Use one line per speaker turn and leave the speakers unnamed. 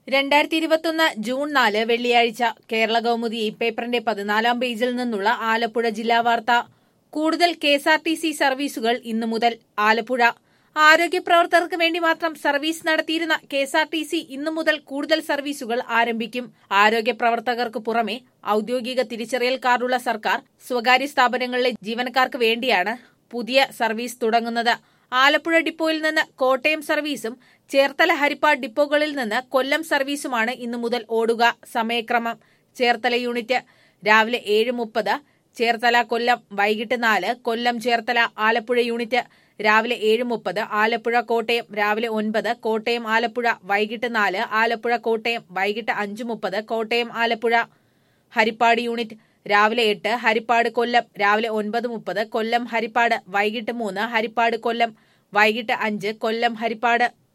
രണ്ടായിരത്തി ഇരുപത്തൊന്ന് ജൂൺ നാല് വെള്ളിയാഴ്ച കേരള കൗമുദി ഈ പേപ്പറിന്റെ പതിനാലാം പേജിൽ നിന്നുള്ള ആലപ്പുഴ ജില്ലാ വാർത്ത കൂടുതൽ K S R T C സർവീസുകൾ ഇന്നു മുതൽ ആലപ്പുഴ ആരോഗ്യ പ്രവർത്തകർക്ക് വേണ്ടി മാത്രം സർവീസ് നടത്തിയിരുന്ന K S R T C ഇന്നു മുതൽ കൂടുതൽ സർവീസുകൾ ആരംഭിക്കും ആരോഗ്യ പ്രവർത്തകർക്ക് പുറമെ ഔദ്യോഗിക തിരിച്ചറിയൽ കാർഡുള്ള സർക്കാർ സ്വകാര്യ സ്ഥാപനങ്ങളിലെ ജീവനക്കാർക്ക് വേണ്ടിയാണ് പുതിയ സർവീസ് തുടങ്ങുന്നത് ആലപ്പുഴ ഡിപ്പോയിൽ നിന്ന് കോട്ടയം സർവീസും ചേർത്തല ഹരിപ്പാട് ഡിപ്പോകളിൽ നിന്ന് കൊല്ലം സർവീസുമാണ് ഇന്നു മുതൽ ഓടുക സമയക്രമം ചേർത്തല യൂണിറ്റ് രാവിലെ ഏഴ് മുപ്പത് ചേർത്തല കൊല്ലം വൈകിട്ട് നാല് കൊല്ലം ചേർത്തല ആലപ്പുഴ യൂണിറ്റ് രാവിലെ ഏഴ് മുപ്പത് ആലപ്പുഴ കോട്ടയം രാവിലെ ഒൻപത് കോട്ടയം ആലപ്പുഴ വൈകിട്ട് നാല് ആലപ്പുഴ കോട്ടയം വൈകിട്ട് അഞ്ച് മുപ്പത് കോട്ടയം ആലപ്പുഴ ഹരിപ്പാട് യൂണിറ്റ് രാവിലെ എട്ട് ഹരിപ്പാട് കൊല്ലം രാവിലെ ഒൻപത് മുപ്പത് കൊല്ലം ഹരിപ്പാട് വൈകിട്ട് മൂന്ന് ഹരിപ്പാട് കൊല്ലം വൈകിട്ട് അഞ്ച് കൊല്ലം ഹരിപ്പാട്